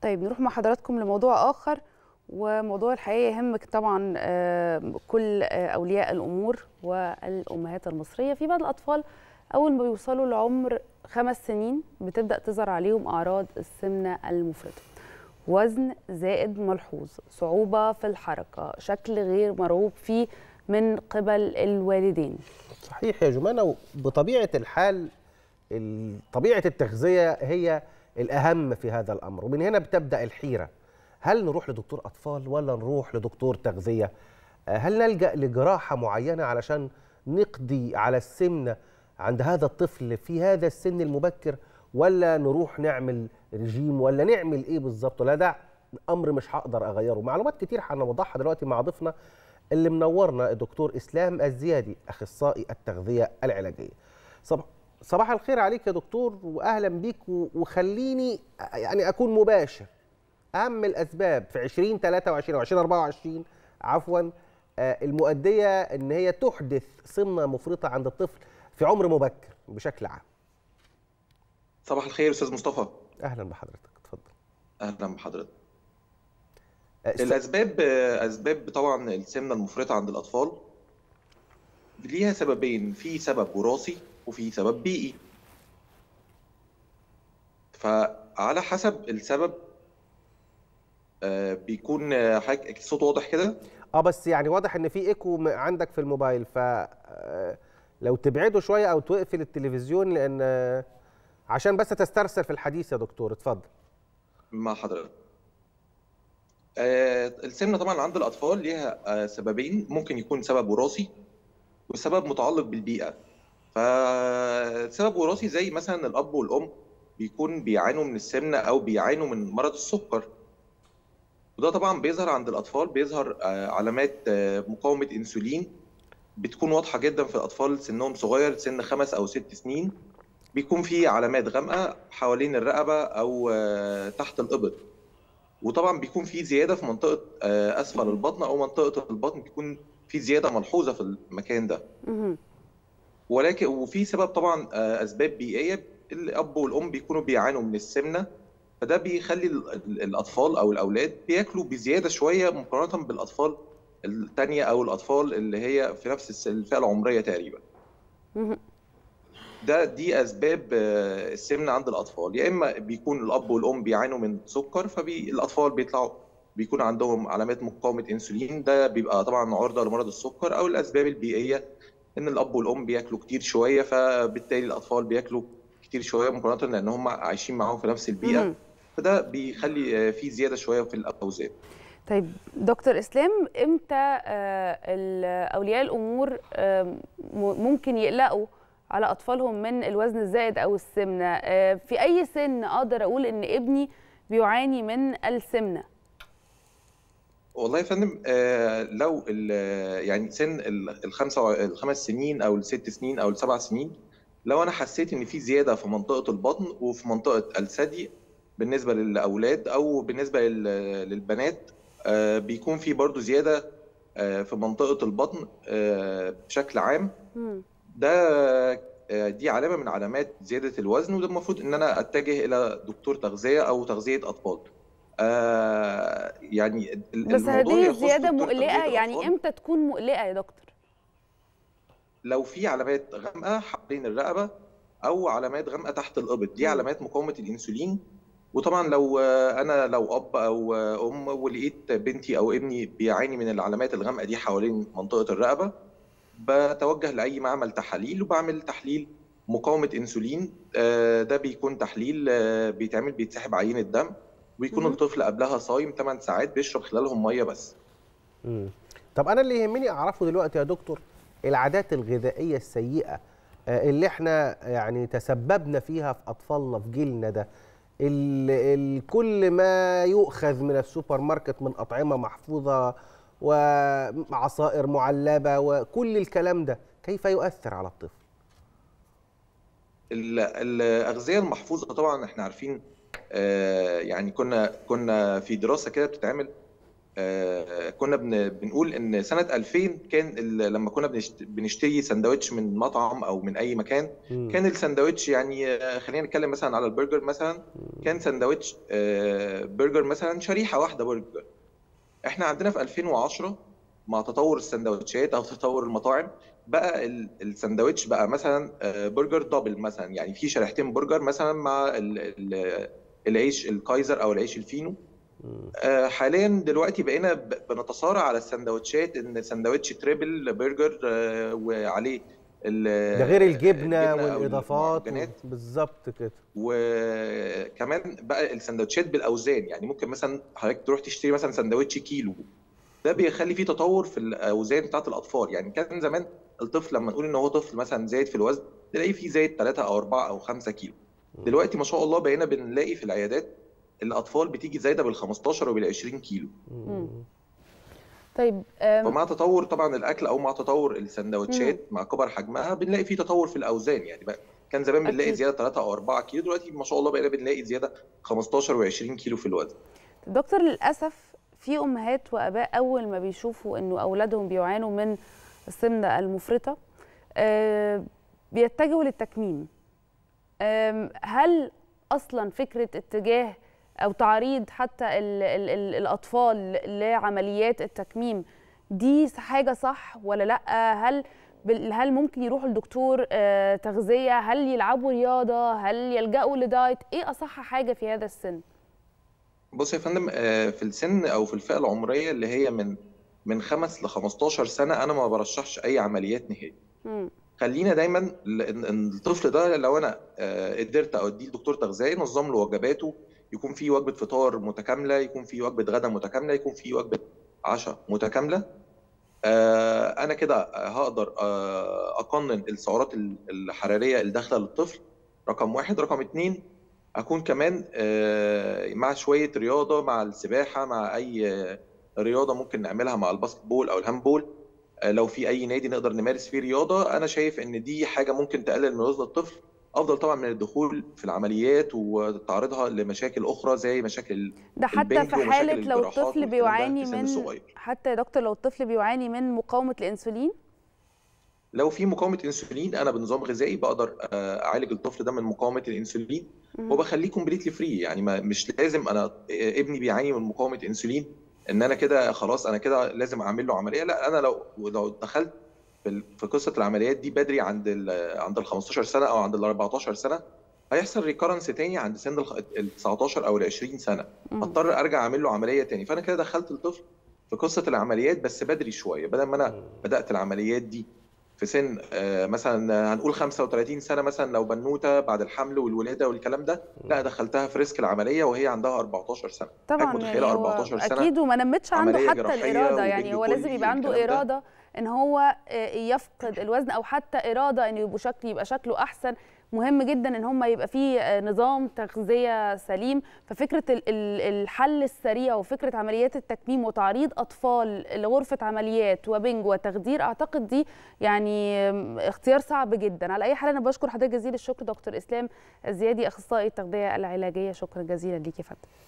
طيب نروح مع حضراتكم لموضوع آخر وموضوع الحقيقة يهمك طبعا كل أولياء الأمور والأمهات المصرية في بعض الأطفال أول ما بيوصلوا لعمر خمس سنين بتبدأ تظهر عليهم أعراض السمنة المفرطة وزن زائد ملحوظ صعوبة في الحركة شكل غير مرغوب فيه من قبل الوالدين صحيح يا جمانة بطبيعة الحال طبيعة التغذية هي الأهم في هذا الأمر ومن هنا بتبدأ الحيرة هل نروح لدكتور أطفال ولا نروح لدكتور تغذية هل نلجأ لجراحة معينة علشان نقضي على السمنة عند هذا الطفل في هذا السن المبكر ولا نروح نعمل رجيم ولا نعمل ايه بالظبط ولا ده امر مش هقدر اغيره معلومات كتير هنوضحها دلوقتي مع ضيفنا اللي منورنا الدكتور اسلام الزيادي اخصائي التغذيه العلاجيه صباح صباح الخير عليك يا دكتور واهلا بيك وخليني يعني اكون مباشر اهم الاسباب في 2023 او 2024 عفوا المؤديه ان هي تحدث سمنه مفرطه عند الطفل في عمر مبكر بشكل عام صباح الخير استاذ مصطفى اهلا بحضرتك اتفضل اهلا بحضرتك الاسباب اسباب طبعا السمنه المفرطه عند الاطفال ليها سببين في سبب وراثي وفي سبب بيئي فعلى حسب السبب بيكون حضرتك الصوت واضح كده اه بس يعني واضح ان في ايكو عندك في الموبايل ف لو تبعده شويه او تقفل التلفزيون لان عشان بس تسترسل في الحديث يا دكتور اتفضل مع حضرتك آه السمنه طبعا عند الاطفال ليها آه سببين ممكن يكون سبب وراثي وسبب متعلق بالبيئه فسبب وراثي زي مثلا الاب والام بيكون بيعانوا من السمنه او بيعانوا من مرض السكر وده طبعا بيظهر عند الاطفال بيظهر آه علامات مقاومه انسولين بتكون واضحه جدا في الاطفال سنهم صغير سن خمس او ست سنين بيكون في علامات غامقه حوالين الرقبه او تحت الابط وطبعا بيكون في زياده في منطقه اسفل البطن او منطقه البطن بيكون في زياده ملحوظه في المكان ده ولكن وفي سبب طبعا اسباب بيئيه الاب والام بيكونوا بيعانوا من السمنه فده بيخلي الاطفال او الاولاد بياكلوا بزياده شويه مقارنه بالاطفال الثانيه او الاطفال اللي هي في نفس الفئه العمريه تقريبا ده دي اسباب السمنه عند الاطفال يا اما بيكون الاب والام بيعانوا من سكر فالاطفال بيطلعوا بيكون عندهم علامات مقاومه انسولين ده بيبقى طبعا عرضه لمرض السكر او الاسباب البيئيه ان الاب والام بياكلوا كتير شويه فبالتالي الاطفال بياكلوا كتير شويه مقارنه لان هم عايشين معاهم في نفس البيئه فده بيخلي في زياده شويه في الاوزان طيب دكتور اسلام امتى اولياء الامور ممكن يقلقوا على اطفالهم من الوزن الزائد او السمنه في اي سن اقدر اقول ان ابني بيعاني من السمنه والله يا فندم لو يعني سن الخمسه الخمس سنين او الست سنين او السبع سنين لو انا حسيت ان في زياده في منطقه البطن وفي منطقه الثدي بالنسبه للاولاد او بالنسبه للبنات بيكون في برضو زياده في منطقه البطن بشكل عام ده دي علامه من علامات زياده الوزن وده المفروض ان انا اتجه الى دكتور تغذيه او تغذيه اطفال آه يعني بس هذه الزياده مقلقه يعني امتى تكون مقلقه يا دكتور لو في علامات غامقه حوالين الرقبه او علامات غامقه تحت الابط دي علامات مقاومه الانسولين وطبعا لو انا لو اب او ام ولقيت بنتي او ابني بيعاني من العلامات الغامقه دي حوالين منطقه الرقبه بتوجه لاي معمل تحاليل وبعمل تحليل مقاومه انسولين ده بيكون تحليل بيتعمل بيتسحب عينه دم ويكون الطفل قبلها صايم 8 ساعات بيشرب خلالهم ميه بس مم. طب انا اللي يهمني اعرفه دلوقتي يا دكتور العادات الغذائيه السيئه اللي احنا يعني تسببنا فيها في اطفالنا في جيلنا ده ال ال كل ما يؤخذ من السوبر ماركت من اطعمه محفوظه وعصائر معلبه وكل الكلام ده كيف يؤثر على الطفل الاغذيه المحفوظه طبعا احنا عارفين آه يعني كنا كنا في دراسه كده بتتعمل آه، كنا بن- بنقول ان سنه 2000 كان ال- لما كنا بنشت- بنشتري سندوتش من مطعم او من اي مكان مم. كان السندوتش يعني آه، خلينا نتكلم مثلا على البرجر مثلا كان سندوتش آه، برجر مثلا شريحه واحده برجر احنا عندنا في 2010 مع تطور السندوتشات او تطور المطاعم بقى ال- السندوتش بقى مثلا آه، برجر دبل مثلا يعني في شريحتين برجر مثلا مع ال- ال- العيش الكايزر او العيش الفينو مم. آه، حاليا دلوقتي بقينا ب- بنتصارع على السندوتشات ان سندوتش تريبل برجر آه، وعليه ال- ده غير الجبنه أو والاضافات المعجنات. و- بالظبط كده وكمان بقى السندوتشات بالاوزان يعني ممكن مثلا حضرتك تروح تشتري مثلا سندوتش كيلو ده بيخلي فيه تطور في الاوزان بتاعت الاطفال يعني كان زمان الطفل لما نقول ان هو طفل مثلا زايد في الوزن تلاقيه فيه زايد 3 او 4 او 5 كيلو دلوقتي ما شاء الله بقينا بنلاقي في العيادات الاطفال بتيجي زايده بال 15 وبال 20 كيلو مم. طيب آم، فمع تطور طبعا الاكل او مع تطور السندوتشات مع كبر حجمها بنلاقي فيه تطور في الاوزان يعني بقى كان زمان بنلاقي أكيد. زياده 3 او 4 كيلو دلوقتي ما شاء الله بقينا بنلاقي زياده 15 و20 كيلو في الوزن دكتور للأسف في أمهات وآباء أول ما بيشوفوا إنه أولادهم بيعانوا من السمنة المفرطة آه، بيتجهوا للتكميم آم، هل أصلا فكرة اتجاه أو تعريض حتى ال ال ال الأطفال لعمليات التكميم دي حاجة صح ولا لأ هل بال- هل ممكن يروحوا لدكتور آه، تغذية هل يلعبوا رياضة هل يلجأوا لدايت إيه أصح حاجة في هذا السن؟ بص يا فندم آه، في السن او في الفئه العمريه اللي هي من من 5 ل 15 سنه انا ما برشحش اي عمليات نهائي مم. خلينا دايما ل- إن- إن الطفل ده لو انا آه، قدرت اوديه لدكتور تغذيه ينظم له وجباته يكون في وجبه فطار متكامله يكون في وجبه غدا متكامله يكون في وجبه عشاء متكامله آه، انا كده هقدر آه، اقنن السعرات ال- الحراريه اللي داخله للطفل رقم واحد رقم اتنين اكون كمان آه، مع شويه رياضه مع السباحه مع اي آه، رياضه ممكن نعملها مع الباسكت بول او الهاندبول آه، لو في اي نادي نقدر نمارس فيه رياضه انا شايف ان دي حاجه ممكن تقلل من وزن الطفل افضل طبعا من الدخول في العمليات وتعرضها لمشاكل اخرى زي مشاكل ده حتى البنج في ومشاكل حالة لو الجراحات الطفل والكلام ده بيعاني في سن من صغير. حتى يا دكتور لو الطفل بيعاني من مقاومة الأنسولين لو في مقاومه انسولين انا بنظام غذائي بقدر آه، اعالج الطفل ده من مقاومه الانسولين مم. وبخليه كومبليتلي فري يعني ما مش لازم انا ابني بيعاني من مقاومه انسولين ان انا كده خلاص انا كده لازم اعمل له عمليه لا انا لو لو دخلت في ال- في قصه العمليات دي بدري عند ال عند ال 15 سنه او عند ال 14 سنه هيحصل ريكارنس تاني عند سن ال 19 او ال 20 سنه مم. هضطر ارجع اعمل له عمليه تاني فانا كده دخلت الطفل في قصه العمليات بس بدري شويه بدل ما انا بدات العمليات دي في سن آه، مثلا هنقول 35 سنه مثلا لو بنوته بعد الحمل والولاده والكلام ده لا دخلتها في ريسك العمليه وهي عندها 14 سنه طبعا حضرتك متخيله يعني هو 14 سنه أكيد وما نمتش عنده عملية حتى جراحية الإرادة يعني وبنج هو لازم كلي يبقى عنده والكلام ده. إرادة إن هو آه، يفقد الوزن أو حتى إرادة إنه يبقى شكل يبقى شكله أحسن مهم جدا ان هم يبقى فيه آه، نظام تغذيه سليم ففكره ال- ال- الحل السريع وفكره عمليات التكميم وتعريض اطفال لغرفه عمليات وبنج وتخدير اعتقد دي يعني آم، اختيار صعب جدا على اي حال انا بشكر حضرتك جزيل الشكر دكتور اسلام الزيادي اخصائي التغذيه العلاجيه شكرا جزيلا ليك يا فندم